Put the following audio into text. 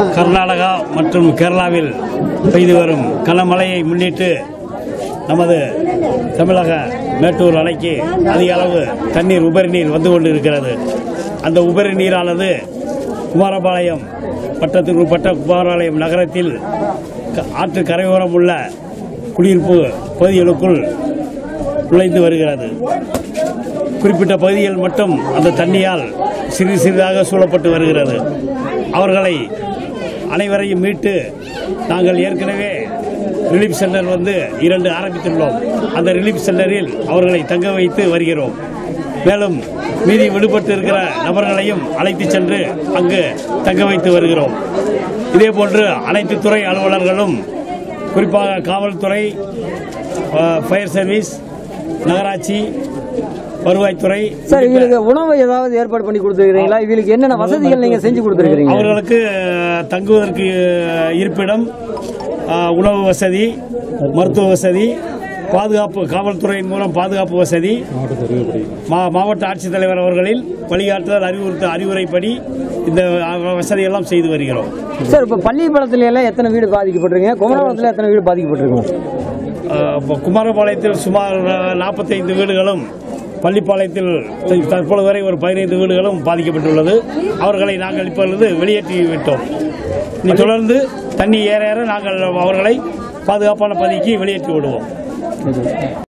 கர்நாடகா மற்றும் கேரளாவில் பெய்து வரும் கனமழையை முன்னிட்டு நமது தமிழக மேட்டூர் அணைக்கு அதிக அளவு தண்ணீர் உபரி நீர் வந்து கொண்டிருக்கிறது அந்த உபரி நீரானது குமாரபாளையம் வட்டத்திற்கு உட்பட்ட குமாரபாளையம் நகரத்தில் க- ஆற்று கரையோரம் உள்ள குடியிருப்பு பகுதிகளுக்குள் நுழைந்து வருகிறது குறிப்பிட்ட பகுதிகள் மட்டும் அந்த தண்ணியால் சிறிது சிறிதாக சூழப்பட்டு வருகிறது அவர்களை அனைவரையும் மீட்டு நாங்கள் ஏற்கனவே ரிலீஃப் சென்டர் வந்து இரண்டு ஆரம்பித்துள்ளோம் அந்த ரிலீஃப் சென்டரில் அவர்களை தங்க வைத்து வருகிறோம் மேலும் மீதி விடுபட்டு இருக்கிற நபர்களையும் அழைத்து சென்று அங்கு தங்க வைத்து வருகிறோம் இதேபோன்று அனைத்து துறை அலுவலர்களும் குறிப்பாக காவல்துறை ஃபயர் சர்வீஸ் நகராட்சி வருவாய்த்துறை சார் இவங்களுக்கு உணவு ஏதாவது ஏற்பாடு பண்ணி கொடுத்துருக்கீங்களா இவங்களுக்கு என்னென்ன வசதிகள் நீங்க செஞ்சு கொடுத்துருக்கீங்க அவர்களுக்கு அஹ், தங்குவதற்கு அஹ், இருப்பிடம் அஹ், உணவு வசதி மருத்துவ வசதி பாதுகாப்பு காவல்துறையின் மூலம் பாதுகாப்பு வசதி மா- மாவட்ட ஆட்சித்தலைவர் அவர்களின் வழிகாட்டுதல் அறிவுறுத்த அறிவுரைப்படி இந்த அஹ், வசதியெல்லாம் செய்து வருகிறோம் சார் இப்போ பள்ளிப்பாளத்துல எல்லாம் எத்தனை வீடு பாதிக்கப்பட்டிருக்கீங்க குமரபாளத்தில் எத்தனை வீடு பாதிக்கப்பட்டிருக்கோம் அஹ், இப்போ குமாரபாளையத்தில் சுமார் நாற்பத்தைந்து வீடுகளும் பள்ளிப்பாளையத்தில் த- தற்பொழுது வரை ஒரு பதினைந்து வீடுகளும் பாதிக்கப்பட்டுள்ளது அவர்களை நாங்கள் இப்பொழுது வெளியேற்றி விட்டோம் இனி தொடர்ந்து தண்ணி ஏற ஏற நாங்கள் அவர்களை பாதுகாப்பான பகுதிக்கு வெளியேற்றி விடுவோம்